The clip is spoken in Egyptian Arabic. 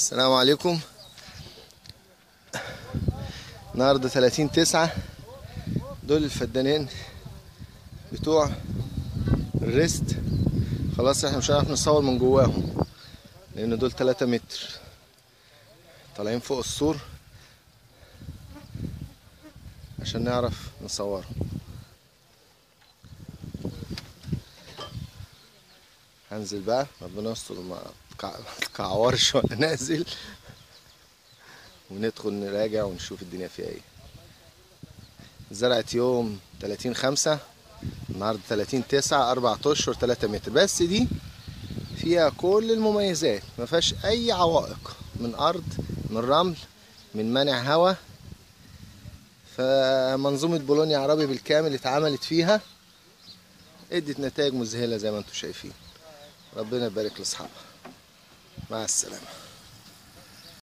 السلام عليكم النهارده 30 9 دول الفدانين بتوع الريست خلاص احنا مش هنعرف نصور من جواهم لان دول 3 متر طالعين فوق السور عشان نعرف نصورهم هنزل بقى ربنا يستر ما تكعورش وانا نازل وندخل نراجع ونشوف الدنيا فيها ايه زرعت يوم 30 5 النهارده 30 9 4 اشهر 3 متر بس دي فيها كل المميزات ما فيهاش اي عوائق من ارض من رمل من منع هواء فمنظومة بولونيا عربي بالكامل اتعملت فيها ادت نتائج مذهلة زي ما انتم شايفين ربنا يبارك لاصحابها مع السلامه